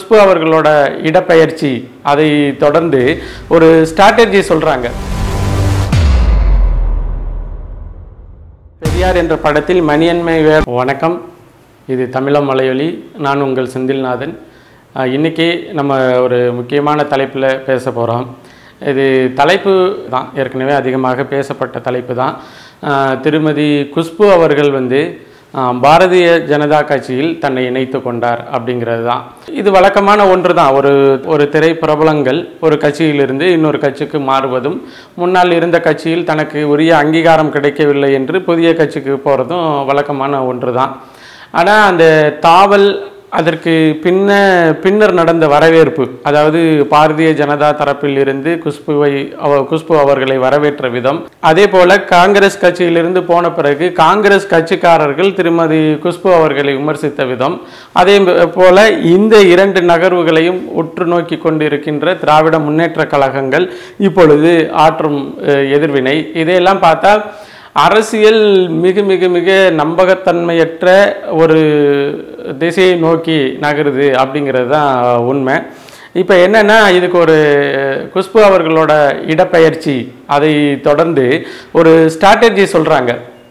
குஷ்பு அவர்களோட இடப்பெயர்ச்சி அதை தொடர்ந்து ஒரு ஸ்ட்ராட்டஜி சொல்றாங்க பெரியார் என்ற படத்தில் மணியன்மை வேர் வணக்கம் இது தமிழம் மலையொலி நான் உங்கள் செந்தில்நாதன் அஹ், இன்னைக்கு நம்ம ஒரு முக்கியமான தலைப்பில் பேச போகிறோம் இது தலைப்பு தான் ஏற்கனவே அதிகமாக பேசப்பட்ட தலைப்பு தான் அஹ், திருமதி குஷ்பு அவர்கள் வந்து அஹ், பாரதிய ஜனதா கட்சியில் தன்னை இணைத்து கொண்டார் அப்படிங்கிறது தான் இது வழக்கமான ஒன்று தான் ஒரு ஒரு திரை பிரபலங்கள் ஒரு கட்சியிலிருந்து இன்னொரு கட்சிக்கு மாறுவதும் முன்னால் இருந்த கட்சியில் தனக்கு உரிய அங்கீகாரம் கிடைக்கவில்லை என்று புதிய கட்சிக்கு போகிறதும் வழக்கமான ஒன்று தான் ஆனால் அந்த தாவல் அதற்கு பின்ன பின்னர் நடந்த வரவேற்பு அதாவது பாரதிய ஜனதா தரப்பில் இருந்து குஷ்புவை அவ குஷ்பு அவர்களை வரவேற்ற விதம் அதே போல காங்கிரஸ் கட்சியிலிருந்து போன பிறகு காங்கிரஸ் கட்சிக்காரர்கள் திருமதி குஷ்பு அவர்களை விமர்சித்த விதம் அதே போல இந்த இரண்டு நகர்வுகளையும் உற்று நோக்கி கொண்டிருக்கின்ற திராவிட முன்னேற்ற கழகங்கள் இப்பொழுது ஆற்றும் அஹ், எதிர்வினை இதையெல்லாம் பார்த்தா அரசியல் மிக மிக மிக நம்பகத்தன்மையற்ற ஒரு திசையை நோக்கி நகருது அப்படிங்கிறது தான் உண்மை இப்போ என்னன்னா இதுக்கு ஒரு குஷ்பு அவர்களோட இடப்பெயர்ச்சி அதை தொடர்ந்து ஒரு ஸ்ட்ராட்டஜி சொல்கிறாங்க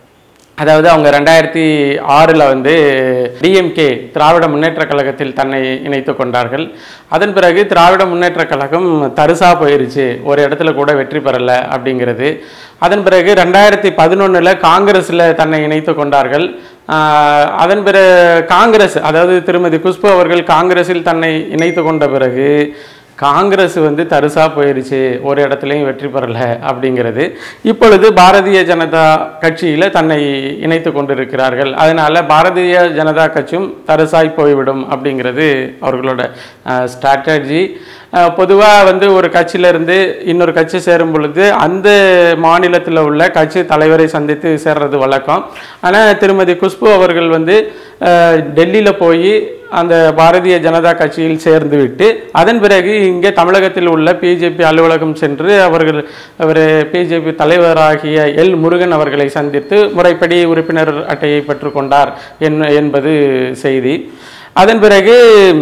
அதாவது அவங்க ரெண்டாயிரத்தி ஆறில் வந்து டிஎம்கே திராவிட முன்னேற்ற கழகத்தில் தன்னை இணைத்து கொண்டார்கள் அதன் பிறகு திராவிட முன்னேற்ற கழகம் தரிசா போயிருச்சு ஒரு இடத்துல கூட வெற்றி பெறலை அப்படிங்கிறது அதன் பிறகு ரெண்டாயிரத்தி பதினொன்றில் காங்கிரஸில் தன்னை இணைத்து கொண்டார்கள் ஆஹ் அதன் பிறகு காங்கிரஸ் அதாவது திருமதி குஷ்பு அவர்கள் காங்கிரஸில் தன்னை இணைத்து கொண்ட பிறகு காங்கிரஸ் வந்து தரிசா போயிருச்சு ஒரு இடத்துலையும் வெற்றி பெறலை அப்படிங்கிறது இப்பொழுது பாரதிய ஜனதா கட்சியில் தன்னை இணைத்து கொண்டிருக்கிறார்கள் அதனால பாரதிய ஜனதா கட்சியும் தரிசாய் போய்விடும் அப்படிங்கிறது அவர்களோட ஸ்ட்ராட்டஜி பொதுவாக வந்து ஒரு கட்சியிலேருந்து இன்னொரு கட்சி சேரும் பொழுது அந்த மாநிலத்தில் உள்ள கட்சி தலைவரை சந்தித்து சேர்றது வழக்கம் ஆனால் திருமதி குஷ்பு அவர்கள் வந்து டெல்லியில் போய் அந்த பாரதிய ஜனதா கட்சியில் சேர்ந்து விட்டு அதன் பிறகு இங்கே தமிழகத்தில் உள்ள பிஜேபி அலுவலகம் சென்று அவர்கள் அவர் பிஜேபி தலைவராகிய எல் முருகன் அவர்களை சந்தித்து முறைப்படி உறுப்பினர் அட்டையை பெற்றுக்கொண்டார் என்- என்பது செய்தி அதன் பிறகு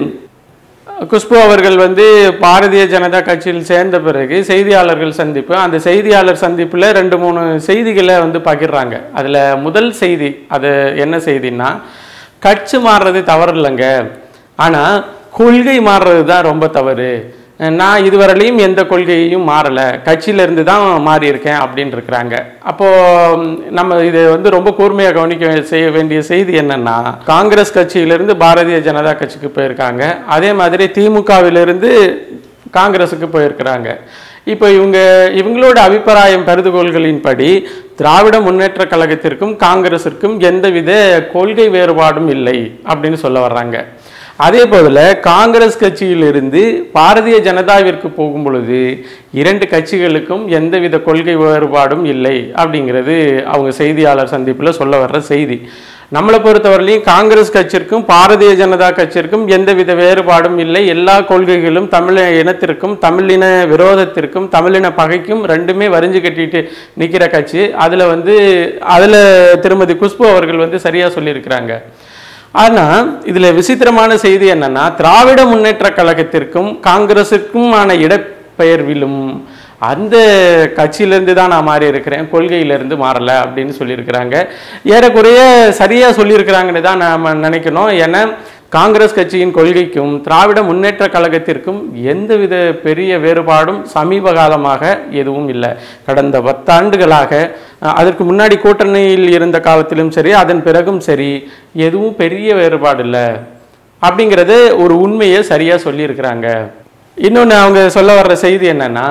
குஷ்பு அவர்கள் வந்து பாரதிய ஜனதா கட்சியில் சேர்ந்த பிறகு செய்தியாளர்கள் சந்திப்பு அந்த செய்தியாளர் சந்திப்பில் ரெண்டு மூணு செய்திகளை வந்து பகிர்றாங்க அதில் முதல் செய்தி அது என்ன செய்தின்னா கட்சி மாறுறது தவறு இல்லைங்க ஆனால் கொள்கை மாறுறது தான் ரொம்ப தவறு நான் இதுவரையிலையும் எந்த கொள்கையையும் மாறலை கட்சியிலேருந்து தான் மாறி இருக்கேன் அப்படின்னு இருக்கிறாங்க அப்போது நம்ம இது வந்து ரொம்ப கூர்மையாக கவனிக்க செய்ய வேண்டிய செய்தி என்னன்னா காங்கிரஸ் கட்சியிலிருந்து பாரதிய ஜனதா கட்சிக்கு போயிருக்காங்க அதே மாதிரி திமுகவிலிருந்து காங்கிரஸுக்கு போயிருக்கிறாங்க இப்போ இவங்க இவங்களோட அபிப்பிராயம் கருதுகோள்களின்படி திராவிட முன்னேற்ற கழகத்திற்கும் காங்கிரஸிற்கும் எந்தவித கொள்கை வேறுபாடும் இல்லை அப்படின்னு சொல்ல வர்றாங்க அதே போல காங்கிரஸ் கட்சியிலிருந்து பாரதிய ஜனதாவிற்கு போகும் பொழுது இரண்டு கட்சிகளுக்கும் எந்தவித கொள்கை வேறுபாடும் இல்லை அப்படிங்கிறது அவங்க செய்தியாளர் சந்திப்பில் சொல்ல வர்ற செய்தி நம்மளை பொறுத்தவரையிலையும் காங்கிரஸ் கட்சிக்கும் பாரதிய ஜனதா கட்சிக்கும் எந்தவித வேறுபாடும் இல்லை எல்லா கொள்கைகளும் தமிழ் இனத்திற்கும் தமிழின விரோதத்திற்கும் தமிழின பகைக்கும் ரெண்டுமே வரிஞ்சு கட்டிட்டு நிற்கிற கட்சி அதில் வந்து அதில் திருமதி குஷ்பு அவர்கள் வந்து சரியாக சொல்லியிருக்கிறாங்க ஆனால் இதில் விசித்திரமான செய்தி என்னன்னா திராவிட முன்னேற்ற கழகத்திற்கும் காங்கிரஸுக்குமான இடப்பெயர்விலும் அந்த கட்சியிலேருந்து தான் நான் மாறி இருக்கிறேன் கொள்கையிலேருந்து மாறலை அப்படின்னு சொல்லியிருக்கிறாங்க ஏறக்குறைய சரியாக சொல்லியிருக்கிறாங்கன்னு தான் நாம் நினைக்கணும் ஏன்னா காங்கிரஸ் கட்சியின் கொள்கைக்கும் திராவிட முன்னேற்ற கழகத்திற்கும் எந்தவித பெரிய வேறுபாடும் சமீப காலமாக எதுவும் இல்லை கடந்த பத்தாண்டுகளாக அஹ், அதற்கு முன்னாடி கூட்டணியில் இருந்த காலத்திலும் சரி அதன் பிறகும் சரி எதுவும் பெரிய வேறுபாடு இல்லை அப்படிங்கிறது ஒரு உண்மையை சரியாக சொல்லியிருக்கிறாங்க இன்னொன்று அவங்க சொல்ல வர்ற செய்தி என்னன்னா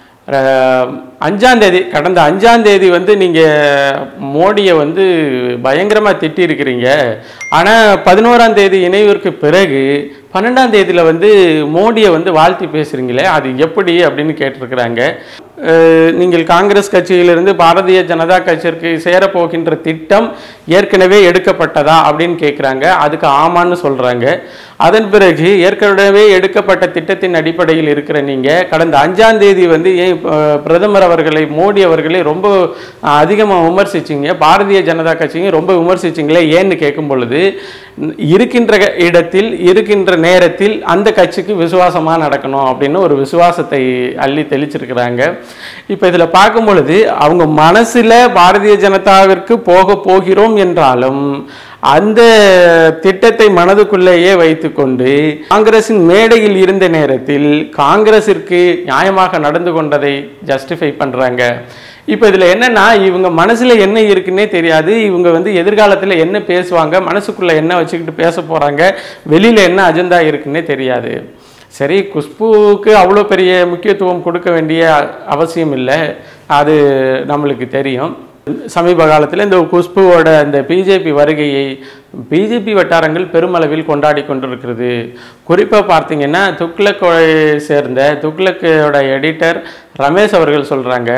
அஹ், அஞ்சாம் தேதி கடந்த அஞ்சாம் தேதி வந்து நீங்கள் மோடியை வந்து பயங்கரமாக திட்டியிருக்கிறீங்க ஆனால் பதினோராம் தேதி இணைவிற்கு பிறகு பன்னெண்டாம் தேதியில் வந்து மோடியை வந்து வாழ்த்தி பேசுகிறீங்களே அது எப்படி அப்படின்னு கேட்டிருக்கிறாங்க அஹ், நீங்கள் காங்கிரஸ் கட்சியிலிருந்து பாரதிய ஜனதா கட்சிக்கு சேரப்போகின்ற திட்டம் ஏற்கனவே எடுக்கப்பட்டதா அப்படின்னு கேட்குறாங்க அதுக்கு ஆமான்னு சொல்கிறாங்க அதன் பிறகு ஏற்கனவே எடுக்கப்பட்ட திட்டத்தின் அடிப்படையில் இருக்கிற நீங்கள் கடந்த அஞ்சாம் தேதி வந்து ஏன் அஹ், பிரதமர் அவர்களை மோடி அவர்களை ரொம்ப அதிகமாக விமர்சிச்சிங்க பாரதிய ஜனதா கட்சியும் ரொம்ப விமர்சிச்சிங்களே ஏன்னு கேட்கும் பொழுது இருக்கின்ற இடத்தில் இருக்கின்ற நேரத்தில் அந்த கட்சிக்கு விசுவாசமாக நடக்கணும் அப்படின்னு ஒரு விசுவாசத்தை அள்ளி தெளிச்சிருக்கிறாங்க இப்போ இதில் பார்க்கும் பொழுது அவங்க மனசில் பாரதிய ஜனதாவிற்கு போக போகிறோம் என்றாலும் அந்த திட்டத்தை மனதுக்குள்ளேயே வைத்துக்கொண்டு காங்கிரசின் மேடையில் இருந்த நேரத்தில் காங்கிரசிற்கு நியாயமாக நடந்து கொண்டதை ஜஸ்டிஃபை பண்ணுறாங்க இப்போ இதில் என்னன்னா இவங்க மனசில் என்ன இருக்குன்னே தெரியாது இவங்க வந்து எதிர்காலத்தில் என்ன பேசுவாங்க மனசுக்குள்ளே என்ன வச்சுக்கிட்டு பேச போகிறாங்க வெளியில் என்ன அஜெண்டா இருக்குன்னே தெரியாது சரி குஷ்புவுக்கு அவ்வளோ பெரிய முக்கியத்துவம் கொடுக்க வேண்டிய அவசியம் இல்லை அது நம்மளுக்கு தெரியும் சமீப காலத்தில் இந்த குஷ்புவோட இந்த பிஜேபி வருகையை பிஜேபி வட்டாரங்கள் பெருமளவில் கொண்டாடி கொண்டிருக்கிறது குறிப்பாக பார்த்தீங்கன்னா துக்ளக்கை சேர்ந்த துக்ளக்கோட எடிட்டர் ரமேஷ் அவர்கள் சொல்கிறாங்க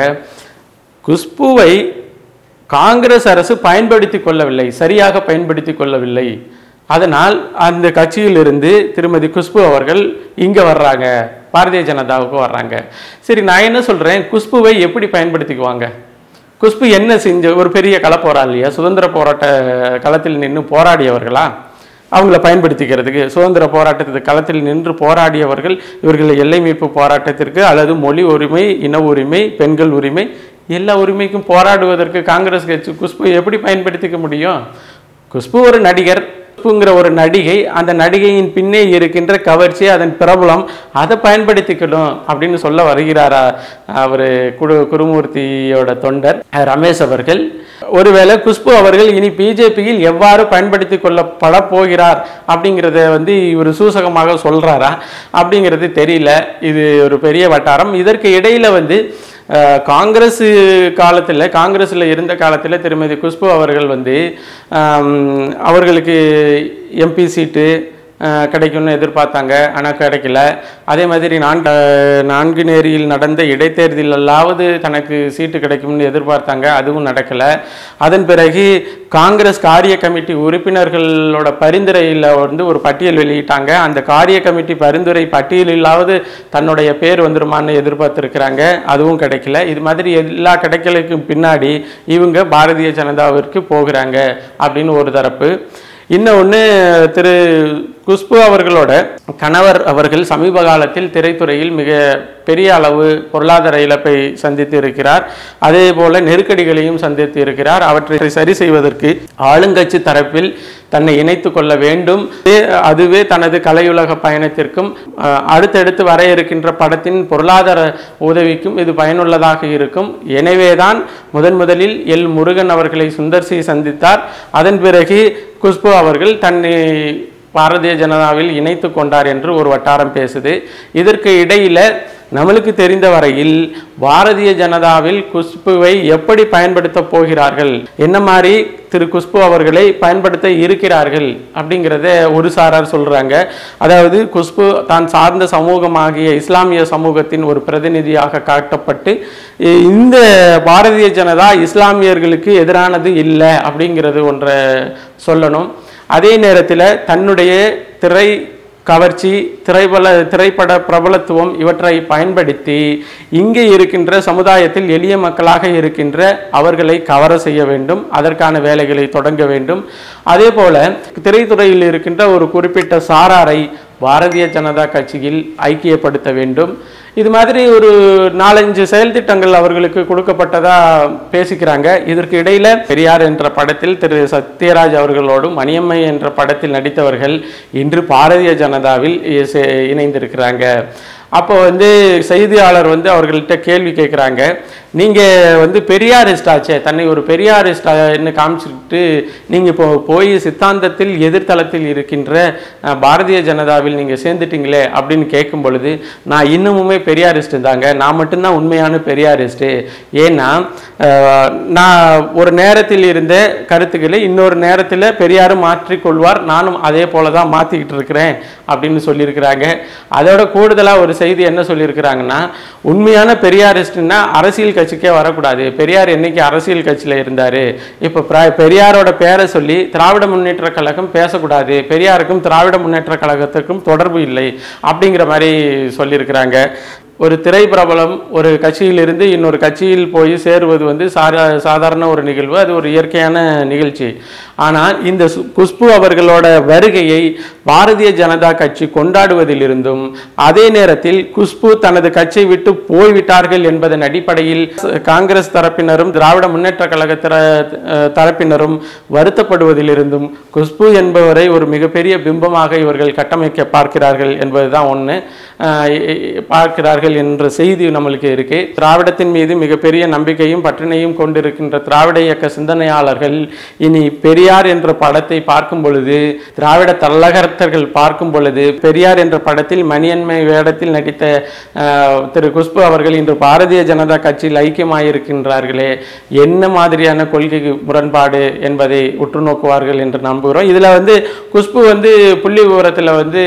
குஷ்புவை காங்கிரஸ் அரசு பயன்படுத்தி கொள்ளவில்லை சரியாக பயன்படுத்தி கொள்ளவில்லை அதனால் அந்த கட்சியிலிருந்து திருமதி குஷ்பு அவர்கள் இங்கே வர்றாங்க பாரதிய ஜனதாவுக்கு வர்றாங்க சரி நான் என்ன சொல்கிறேன் குஷ்புவை எப்படி பயன்படுத்திக்குவாங்க குஷ்பு என்ன செஞ்ச ஒரு பெரிய கள போராளியா சுதந்திர போராட்ட களத்தில் நின்று போராடியவர்களா அவங்கள பயன்படுத்திக்கிறதுக்கு சுதந்திர போராட்டத்துக்கு களத்தில் நின்று போராடியவர்கள் இவர்கள் எல்லை மீட்பு போராட்டத்திற்கு அல்லது மொழி உரிமை இன உரிமை பெண்கள் உரிமை எல்லா உரிமைக்கும் போராடுவதற்கு காங்கிரஸ் கட்சி குஷ்பு எப்படி பயன்படுத்திக்க முடியும் குஷ்பு ஒரு நடிகர் குஷ்புங்கிற ஒரு நடிகை அந்த நடிகையின் பின்னே இருக்கின்ற கவர்ச்சி அதன் பிரபலம் அதை பயன்படுத்திக்கணும் அப்படின்னு சொல்ல வருகிறாரா அவர் குரு குருமூர்த்தியோட தொண்டர் அஹ், ரமேஷ் அவர்கள் ஒருவேளை குஷ்பு அவர்கள் இனி பிஜேபியில் எவ்வாறு பயன்படுத்தி கொள்ளப்பட போகிறார் அப்படிங்கிறத வந்து இவர் சூசகமாக சொல்றாரா அப்படிங்கிறது தெரியல இது ஒரு பெரிய வட்டாரம் இதற்கு இடையில வந்து அஹ், காங்கிரஸ் காலத்தில் காங்கிரஸில் இருந்த காலத்தில் திருமதி குஷ்பு அவர்கள் வந்து ஆம், அவர்களுக்கு எம்பி சீட்டு அஹ், கிடைக்கும்னு எதிர்பார்த்தாங்க ஆனால் கிடைக்கல அதே மாதிரி நான்கு அஹ், நான்கு நேரியில் நடந்த இடைத்தேர்தலாவது தனக்கு சீட்டு கிடைக்கும்னு எதிர்பார்த்தாங்க அதுவும் நடக்கலை அதன் பிறகு காங்கிரஸ் காரிய கமிட்டி உறுப்பினர்களோட பரிந்துரையில் வந்து ஒரு பட்டியல் வெளியிட்டாங்க அந்த காரிய கமிட்டி பரிந்துரை பட்டியலிலாவது தன்னுடைய பேர் வந்துருமான்னு எதிர்பார்த்துருக்குறாங்க அதுவும் கிடைக்கல இது மாதிரி எல்லா கிடைக்கலுக்கும் பின்னாடி இவங்க பாரதிய ஜனதாவிற்கு போகிறாங்க அப்படின்னு ஒரு தரப்பு இன்னொன்று திரு குஷ்பு அவர்களோட கணவர் அவர்கள் சமீப காலத்தில் திரைத்துறையில் மிக பெரிய அளவு பொருளாதார இழப்பை சந்தித்து இருக்கிறார் அதே போல நெருக்கடிகளையும் சந்தித்து இருக்கிறார் அவற்றை சரி செய்வதற்கு ஆளுங்கட்சி தரப்பில் தன்னை இணைத்து கொள்ள வேண்டும் அதே- அதுவே தனது கலையுலக பயணத்திற்கும் அஹ், அடுத்தடுத்து வர இருக்கின்ற படத்தின் பொருளாதார உதவிக்கும் இது பயனுள்ளதாக இருக்கும் எனவேதான் முதன் முதலில் எல் முருகன் அவர்களை சுந்தர்சி சந்தித்தார் அதன் பிறகு குஷ்பு அவர்கள் தன்னை பாரதிய ஜனதாவில் இணைத்து கொண்டார் என்று ஒரு வட்டாரம் பேசுது இதற்கு இடையில நம்மளுக்கு தெரிந்த வரையில் பாரதிய ஜனதாவில் குஷ்புவை எப்படி பயன்படுத்த போகிறார்கள் என்ன மாதிரி திரு குஷ்பு அவர்களை பயன்படுத்த இருக்கிறார்கள் அப்படிங்கிறத ஒரு சாரார் சொல்றாங்க அதாவது குஷ்பு தான் சார்ந்த சமூகமாகிய இஸ்லாமிய சமூகத்தின் ஒரு பிரதிநிதியாக காட்டப்பட்டு இ- இந்த பாரதிய ஜனதா இஸ்லாமியர்களுக்கு எதிரானது இல்லை அப்படிங்கிறது ஒன்றை சொல்லணும் அதே நேரத்தில் தன்னுடைய திரை கவர்ச்சி திரைப்பட திரைப்பட பிரபலத்துவம் இவற்றை பயன்படுத்தி இங்கே இருக்கின்ற சமுதாயத்தில் எளிய மக்களாக இருக்கின்ற அவர்களை கவர செய்ய வேண்டும் அதற்கான வேலைகளை தொடங்க வேண்டும் அதே போல திரைத்துறையில் இருக்கின்ற ஒரு குறிப்பிட்ட சாராரை பாரதிய ஜனதா கட்சியில் ஐக்கியப்படுத்த வேண்டும் இது மாதிரி ஒரு நாலஞ்சு செயல் திட்டங்கள் அவர்களுக்கு கொடுக்கப்பட்டதா பேசிக்கிறாங்க இதற்கு இடையில பெரியார் என்ற படத்தில் திரு சத்யராஜ் அவர்களோடும் மணியம்மை என்ற படத்தில் நடித்தவர்கள் இன்று பாரதிய ஜனதாவில் இ- சே- இணைந்திருக்கிறாங்க அப்போ வந்து செய்தியாளர் வந்து அவர்கள்ட்ட கேள்வி கேட்குறாங்க நீங்கள் வந்து பெரியாரிஸ்ட் ஆச்சே தன்னை ஒரு பெரியாரிஸ்ட்னு காமிச்சிக்கிட்டு நீங்கள் இப்போ போய் சித்தாந்தத்தில் எதிர்த்தளத்தில் இருக்கின்ற அஹ், பாரதிய ஜனதாவில் நீங்கள் சேர்ந்துட்டீங்களே அப்படின்னு கேட்கும் பொழுது நான் இன்னமுமே பெரியாரிஸ்ட் தாங்க நான் மட்டும்தான் உண்மையான பெரியாரிஸ்ட்டு ஏன்னா அஹ், நான் ஒரு நேரத்தில் இருந்த கருத்துக்களை இன்னொரு நேரத்தில் பெரியாரும் மாற்றிக்கொள்வார் நானும் அதே போல தான் மாற்றிக்கிட்டு இருக்கிறேன் அப்படின்னு சொல்லியிருக்கிறாங்க அதோட கூடுதலாக ஒரு செய்தி என்ன சொல்லியிருக்கிறாங்கன்னா உண்மையான பெரியாரிஸ்ட்னா அரசியல் கட்சிக்கே வரக்கூடாது பெரியார் என்னைக்கு அரசியல் கட்சியில் இருந்தார் இப்போ பிர- பெரியாரோட பேரை சொல்லி திராவிட முன்னேற்ற கழகம் பேசக்கூடாது பெரியாருக்கும் திராவிட முன்னேற்ற கழகத்துக்கும் தொடர்பு இல்லை அப்படிங்கிற மாதிரி சொல்லியிருக்கிறாங்க ஒரு திரைப்பிரபலம் ஒரு கட்சியிலிருந்து இன்னொரு கட்சியில் போய் சேருவது வந்து சாரா சாதாரண ஒரு நிகழ்வு அது ஒரு இயற்கையான நிகழ்ச்சி ஆனால் இந்த சு- குஷ்பு அவர்களோட வருகையை பாரதிய ஜனதா கட்சி கொண்டாடுவதிலிருந்தும் அதே நேரத்தில் குஷ்பு தனது கட்சியை விட்டு போய்விட்டார்கள் என்பதன் அடிப்படையில் ச- காங்கிரஸ் தரப்பினரும் திராவிட முன்னேற்ற கழக தர- அஹ் தரப்பினரும் வருத்தப்படுவதிலிருந்தும் குஷ்பு என்பவரை ஒரு மிகப்பெரிய பிம்பமாக இவர்கள் கட்டமைக்க பார்க்கிறார்கள் என்பதுதான் ஒன்று பார்க்கிறார்கள் என்ற செய்தி நம்மளுக்கு இருக்கு திராவிடத்தின் மீது மிகப்பெரிய நம்பிக்கையும் பற்றினையும் கொண்டிருக்கின்ற திராவிட இயக்க சிந்தனையாளர்கள் இனி பெரியார் என்ற படத்தை பார்க்கும் பொழுது திராவிட தல்லகர்த்தர்கள் பார்க்கும் பொழுது பெரியார் என்ற படத்தில் மணியன்மை வேடத்தில் நடித்த அஹ், திரு குஷ்பு அவர்கள் இன்று பாரதிய ஜனதா கட்சியில் ஐக்கியமாயிருக்கின்றார்களே என்ன மாதிரியான கொள்கை முரண்பாடு என்பதை உற்று நோக்குவார்கள் என்று நம்புகிறோம் இதுல வந்து குஷ்பு வந்து புள்ளி விவரத்துல வந்து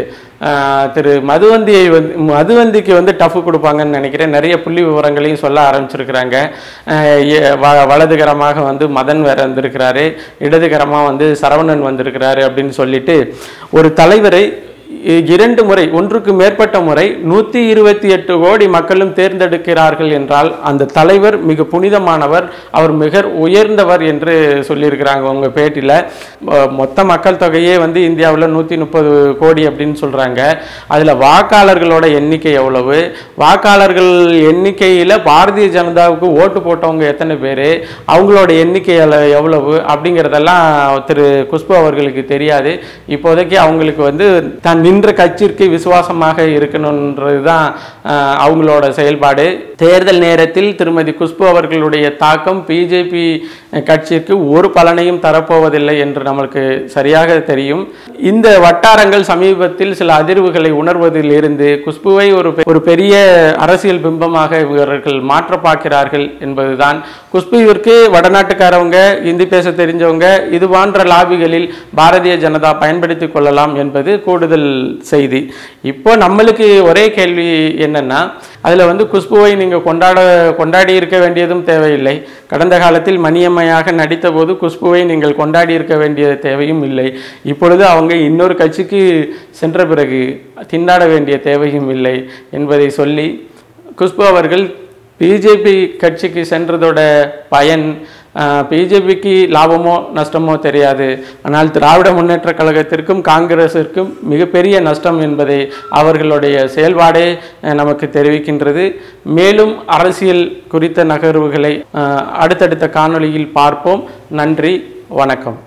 ஆஹ், திரு மதுவந்தியை வந்து மதுவந்திக்கு வந்து டஃப் கொடுப்பாங்கன்னு நினைக்கிறேன் நிறைய புள்ளி விவரங்களையும் சொல்ல ஆரம்பிச்சிருக்கிறாங்க ஆஹ், எ- வ- வலதுகரமாக வந்து மதன் வேற வந்திருக்கிறாரு இடதுகரமாக வந்து சரவணன் வந்திருக்கிறாரு அப்படின்னு சொல்லிட்டு ஒரு தலைவரை இ- இரண்டு முறை ஒன்றுக்கு மேற்பட்ட முறை நூற்றி இருபத்தி எட்டு கோடி மக்களும் தேர்ந்தெடுக்கிறார்கள் என்றால் அந்த தலைவர் மிக புனிதமானவர் அவர் மிக உயர்ந்தவர் என்று சொல்லியிருக்கிறாங்க உங்கள் பேட்டியில் மொத்த மக்கள் தொகையே வந்து இந்தியாவில் நூற்றி முப்பது கோடி அப்படின்னு சொல்கிறாங்க அதில் வாக்காளர்களோட எண்ணிக்கை எவ்வளவு வாக்காளர்கள் எண்ணிக்கையில் பாரதிய ஜனதாவுக்கு ஓட்டு போட்டவங்க எத்தனை பேர் அவங்களோட எண்ணிக்கை எல- எவ்வளவு அப்படிங்கிறதெல்லாம் திரு குஷ்பு அவர்களுக்கு தெரியாது இப்போதைக்கு அவங்களுக்கு வந்து தான் நின்ற கட்சிக்கு விசுவாசமாக இருக்கணுன்றது தான் அவங்களோட செயல்பாடு தேர்தல் நேரத்தில் திருமதி குஷ்பு அவர்களுடைய தாக்கம் பிஜேபி கட்சிக்கு ஒரு பலனையும் தரப்போவதில்லை என்று நம்மளுக்கு சரியாக தெரியும் இந்த வட்டாரங்கள் சமீபத்தில் சில அதிர்வுகளை உணர்வதில் இருந்து குஷ்புவை ஒரு பெ- ஒரு பெரிய அரசியல் பிம்பமாக இவர்கள் மாற்ற பார்க்கிறார்கள் என்பதுதான் குஷ்புவிற்கு வடநாட்டுக்காரவங்க இந்தி பேச தெரிஞ்சவங்க இது போன்ற லாபிகளில் பாரதிய ஜனதா பயன்படுத்திக் கொள்ளலாம் என்பது கூடுதல் செய்தி இப்போ நம்மளுக்கு ஒரே கேள்வி என்னன்னா அதுல வந்து குஷ்புவை நீங்க கொண்டாட கொண்டாடி இருக்க வேண்டியதும் தேவையில்லை கடந்த காலத்தில் மணியம்மையாக நடித்த போது குஷ்புவை நீங்கள் கொண்டாடி இருக்க வேண்டிய தேவையும் இல்லை இப்பொழுது அவங்க இன்னொரு கட்சிக்கு சென்ற பிறகு திண்டாட வேண்டிய தேவையும் இல்லை என்பதை சொல்லி குஷ்பு அவர்கள் பிஜேபி கட்சிக்கு சென்றதோட பயன் பிஜேபிக்கு லாபமோ நஷ்டமோ தெரியாது ஆனால் திராவிட முன்னேற்ற கழகத்திற்கும் காங்கிரஸிற்கும் மிகப்பெரிய நஷ்டம் என்பதை அவர்களுடைய செயல்பாடே அஹ், நமக்கு தெரிவிக்கின்றது மேலும் அரசியல் குறித்த நகர்வுகளை அஹ், அடுத்தடுத்த காணொளியில் பார்ப்போம் நன்றி வணக்கம்